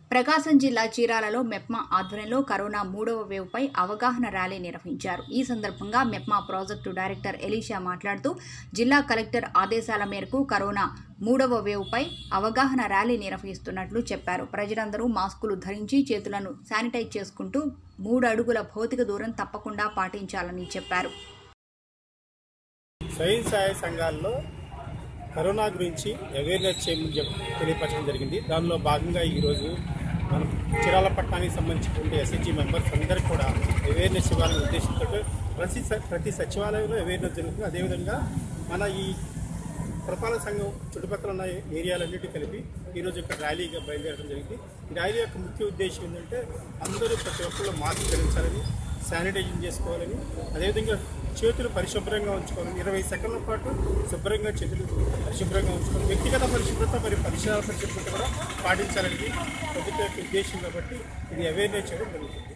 ప్రకాశం జిల్లా చీరాలలో మెప్మా ఆధ్వర్యంలో కరోనా మూడవ వేవ్పై అవగాహన ర్యాలీ నిర్వహించారు ఈ సందర్భంగా మెప్మా ప్రాజెక్టు డైరెక్టర్ ఎలీషా మాట్లాడుతూ జిల్లా కలెక్టర్ ఆదేశాల మేరకు కరోనా మూడవ వేవ్పై అవగాహన ర్యాలీ నిర్వహిస్తున్నట్లు చెప్పారు ప్రజలందరూ మాస్కులు ధరించి చేతులను శానిటైజ్ చేసుకుంటూ మూడు అడుగుల భౌతిక దూరం తప్పకుండా పాటించాలని చెప్పారు స్వయం సహాయ సంఘాల్లో కరోనా గురించి అవేర్నెస్ చేయమని చెప్పి తెలియపరచడం జరిగింది దానిలో భాగంగా ఈరోజు మనం చిరాల పట్టణానికి సంబంధించినటువంటి ఎస్హెచ్జి మెంబర్స్ అందరికీ కూడా అవేర్నెస్ ఇవ్వాలనే ఉద్దేశంతో ప్రతి స- ప్రతి సచివాలయంలో అవేర్నెస్ జరుగుతుంది అదేవిధంగా మన ఈ పురపాలక సంఘం చుట్టుపక్కల ఉన్న ఏరియాలన్నిటి కలిపి ఈరోజు ఇక్కడ ర్యాలీగా బయలుదేరడం జరిగింది ఈ ర్యాలీ యొక్క ముఖ్య ఉద్దేశం ఏంటంటే అందరూ ప్రతి ఒక్కళ్ళు మాస్క్ ధరించాలని శానిటైజింగ్ చేసుకోవాలని అదేవిధంగా చేతులు పరిశుభ్రంగా ఉంచుకోవాలని ఇరవై సెకండ్ల పాటు శుభ్రంగా చేతులు పరిశుభ్రంగా ఉంచుకోవాలి వ్యక్తిగత పరిశుభ్రత మరియు పరిసర పరిశుభ్రత కూడా పాటించాలని ప్రభుత్వ యొక్క ఉద్దేశం కాబట్టి ఇది అవేర్నెస్ చేయడం జరుగుతుంది